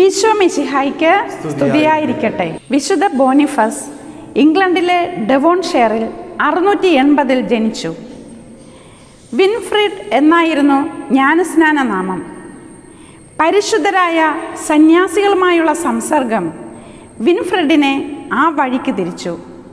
ഈശോ മിശിഹായ്ക്ക് സ്തുതിയായിരിക്കട്ടെ വിശുദ്ധ ബോണിഫസ് ഇംഗ്ലണ്ടിലെ ഡെവോൺ ഷെയറിൽ അറുന്നൂറ്റി എൺപതിൽ ജനിച്ചു വിൻഫ്രിഡ് എന്നായിരുന്നു ജ്ഞാനസ്നാന നാമം പരിശുദ്ധരായ സന്യാസികളുമായുള്ള സംസർഗം വിൻഫ്രെഡിനെ ആ വഴിക്ക് തിരിച്ചു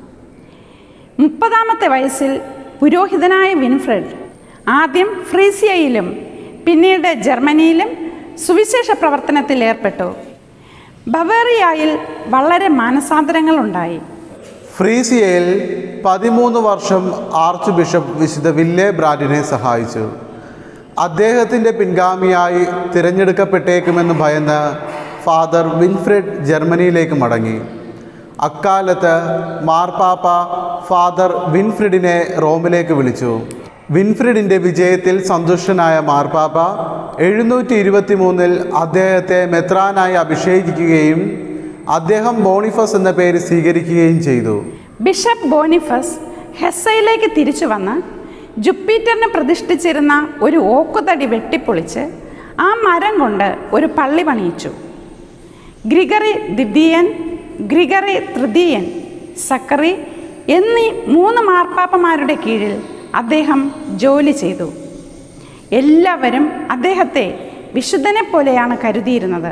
മുപ്പതാമത്തെ വയസ്സിൽ പുരോഹിതനായ വിൻഫ്രെഡ് ആദ്യം ഫ്രീസിയയിലും പിന്നീട് ജർമ്മനിയിലും സുവിശേഷ പ്രവർത്തനത്തിൽ ഏർപ്പെട്ടു ബവേറിയായിൽ വളരെ മാനസാന്തരങ്ങളുണ്ടായി ഫ്രീസിയയിൽ പതിമൂന്ന് വർഷം ആർച്ച് ബിഷപ്പ് വിശുദ്ധ വില്ലേ ബ്രാഡിനെ സഹായിച്ചു അദ്ദേഹത്തിൻ്റെ പിൻഗാമിയായി തിരഞ്ഞെടുക്കപ്പെട്ടേക്കുമെന്ന് ഭയന്ന് ഫാദർ വിൻഫ്രെഡ് ജർമ്മനിയിലേക്ക് മടങ്ങി അക്കാലത്ത് മാർപ്പാപ്പ ഫാദർ വിൻഫ്രിഡിനെ റോമിലേക്ക് വിളിച്ചു വിൻഫ്രിഡിൻ്റെ വിജയത്തിൽ സന്തുഷ്ടനായ മാർപ്പാപ്പ എഴുന്നൂറ്റി ഇരുപത്തി മൂന്നിൽ അദ്ദേഹത്തെ മെത്രാനായി അഭിഷേകിക്കുകയും അദ്ദേഹം ബോണിഫസ് എന്ന പേര് സ്വീകരിക്കുകയും ചെയ്തു ബിഷപ്പ് ബോണിഫസ് ഹെസയിലേക്ക് തിരിച്ചു വന്ന് ജുപ്പിറ്ററിന് പ്രതിഷ്ഠിച്ചിരുന്ന ഒരു ഓക്കുതടി വെട്ടിപ്പൊളിച്ച് ആ മരം കൊണ്ട് ഒരു പള്ളി പണിയിച്ചു ഗ്രിഗറി ദ്വിതീയൻ ഗ്രിഗറി തൃതീയൻ സക്കറി എന്നീ മൂന്ന് മാർപ്പാപ്പമാരുടെ കീഴിൽ അദ്ദേഹം ജോലി ചെയ്തു എല്ലാവരും അദ്ദേഹത്തെ വിശുദ്ധനെ പോലെയാണ് കരുതിയിരുന്നത്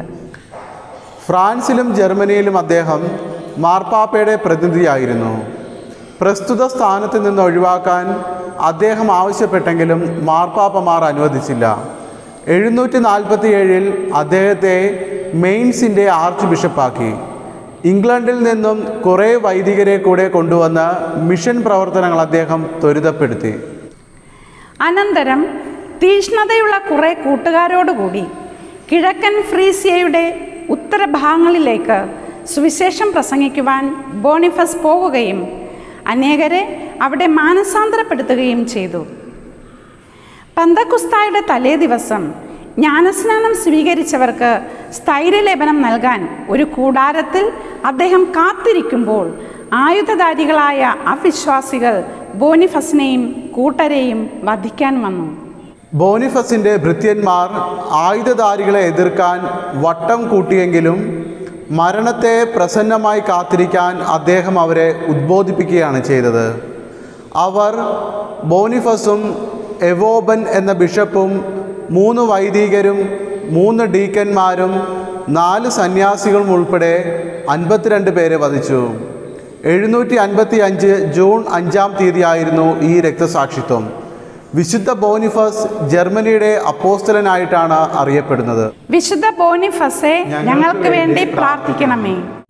ഫ്രാൻസിലും ജർമ്മനിയിലും അദ്ദേഹം മാർപ്പാപ്പയുടെ പ്രതിനിധിയായിരുന്നു പ്രസ്തുത സ്ഥാനത്ത് നിന്ന് ഒഴിവാക്കാൻ അദ്ദേഹം ആവശ്യപ്പെട്ടെങ്കിലും മാർപ്പാപ്പമാർ അനുവദിച്ചില്ല എഴുന്നൂറ്റി നാൽപ്പത്തി ഏഴിൽ അദ്ദേഹത്തെ മെയിൻസിൻ്റെ ആർച്ച് ബിഷപ്പാക്കി ഇംഗ്ലണ്ടിൽ നിന്നും കുറേ വൈദികരെ കൂടെ കൊണ്ടുവന്ന് മിഷൻ പ്രവർത്തനങ്ങൾ അദ്ദേഹം ത്വരിതപ്പെടുത്തി അനന്തരം തീഷ്ണതയുള്ള കുറേ കൂട്ടുകാരോടുകൂടി കിഴക്കൻ ഫ്രീസിയയുടെ ഉത്തരഭാഗങ്ങളിലേക്ക് സുവിശേഷം പ്രസംഗിക്കുവാൻ ബോണിഫസ് പോവുകയും അനേകരെ അവിടെ മാനസാന്തരപ്പെടുത്തുകയും ചെയ്തു പന്തക്കുസ്തായുടെ തലേ ദിവസം ജ്ഞാനസ്നാനം സ്വീകരിച്ചവർക്ക് സ്ഥൈര്യലേപനം നൽകാൻ ഒരു കൂടാരത്തിൽ അദ്ദേഹം കാത്തിരിക്കുമ്പോൾ ആയുധധാരികളായ അവിശ്വാസികൾ ബോണിഫസിനെയും കൂട്ടരെയും വധിക്കാൻ വന്നു ബോണിഫസിൻ്റെ ഭൃത്യന്മാർ ആയുധധാരികളെ എതിർക്കാൻ വട്ടം കൂട്ടിയെങ്കിലും മരണത്തെ പ്രസന്നമായി കാത്തിരിക്കാൻ അദ്ദേഹം അവരെ ഉദ്ബോധിപ്പിക്കുകയാണ് ചെയ്തത് അവർ ബോണിഫസും എവോബൻ എന്ന ബിഷപ്പും മൂന്ന് വൈദികരും മൂന്ന് ഡീക്കന്മാരും നാല് സന്യാസികളും ഉൾപ്പെടെ അൻപത്തിരണ്ട് പേരെ വധിച്ചു എഴുന്നൂറ്റി അൻപത്തി അഞ്ച് ജൂൺ അഞ്ചാം തീയതിയായിരുന്നു ഈ രക്തസാക്ഷിത്വം വിശുദ്ധ ബോണിഫസ് ജർമ്മനിയുടെ അപ്പോസ്തലനായിട്ടാണ് അറിയപ്പെടുന്നത് വിശുദ്ധ ബോണിഫസെ ഞങ്ങൾക്ക് വേണ്ടി പ്രാർത്ഥിക്കണമേ